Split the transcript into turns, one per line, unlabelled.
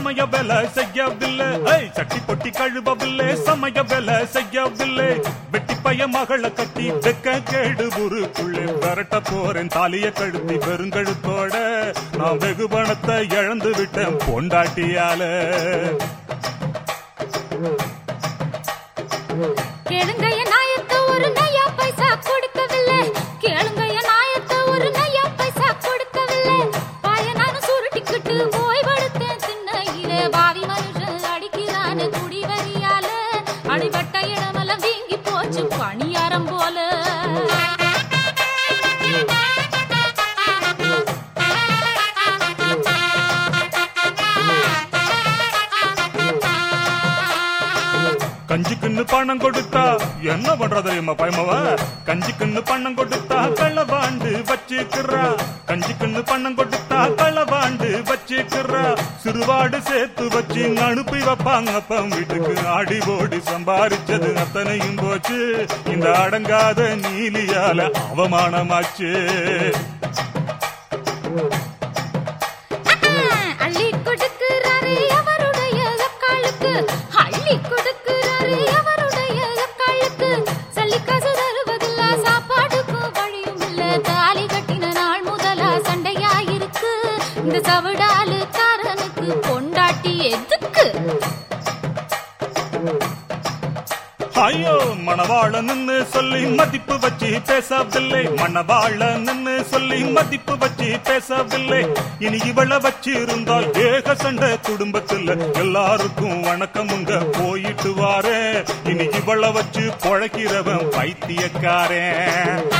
சமய வேலை செய்யவில்லை ஏய், சட்டி பொட்டி கழுவவில்லை சமய வேலை செய்யவில்லை வெட்டி பைய மகளை கட்டி வெக்க கேடு ஊருக்குள்ளே விரட்ட போறேன் தாலிய கழுத்தி வெறுங்கழுத்தோட நான் வெகு பணத்தை இழந்து விட்டேன் பொண்டாட்டியால
கேளுங்க என் நாயத்தை ஒரு நையா பைசா கொடுக்கவில்லை கேளுங்க என் நாயத்தை ஒரு நையா பைசா கொடுக்கவில்லை பாய நானும் சுருட்டிக்கிட்டு ஓய்வெடுத்தேன் திண்ணையிலே பாவி மனுஷன் அடிக்கிறான குடி வரியால அடிபட்ட இடமெல்லாம் வீங்கி போச்சு பணியாரம் போல
கஞ்சிக்குன்னு பணம் கொடுத்தா என்ன பண்றா தெரியுமா பயமவ கஞ்சிக்குன்னு பணம் கொடுத்தா களவாண்டு வச்சுக்கிறா கஞ்சிக்குன்னு பணம் கொடுத்தா களவாண்டு வச்சுக்கிறா சிறுவாடு சேர்த்து வச்சு அனுப்பி வைப்பாங்க அப்பம் வீட்டுக்கு ஆடி ஓடி சம்பாரிச்சது அத்தனையும் போச்சு இந்த அடங்காத நீலியால அவமானமாச்சு
அள்ளி கொடுக்கிறாரு அவருடைய அக்காளுக்கு அள்ளி கொடுக்கிறாரு அவருடைய அக்காளுக்கு சல்லிக்காசு தருவதில்ல சாப்பாடுக்கும் வழியும் இல்ல தாலி கட்டின நாள் முதலா சண்டையாயிருக்கு இந்த சவடாலு காரனுக்கு பொண்டாட்டி எதுக்கு
ஐயோ மணவாளன்னு சொல்லி மதிப்பு வச்சு பேசவில்லை மணவாளன்னு சொல்லி மதிப்பு வச்சு பேசவில்லை இனி இவள வச்சு இருந்தால் ஏக சண்டை குடும்பத்துல எல்லாருக்கும் வணக்கமுங்க போயிட்டு வாரே இனி இவள வச்சு பொழைக்கிறவன் பைத்தியக்காரன்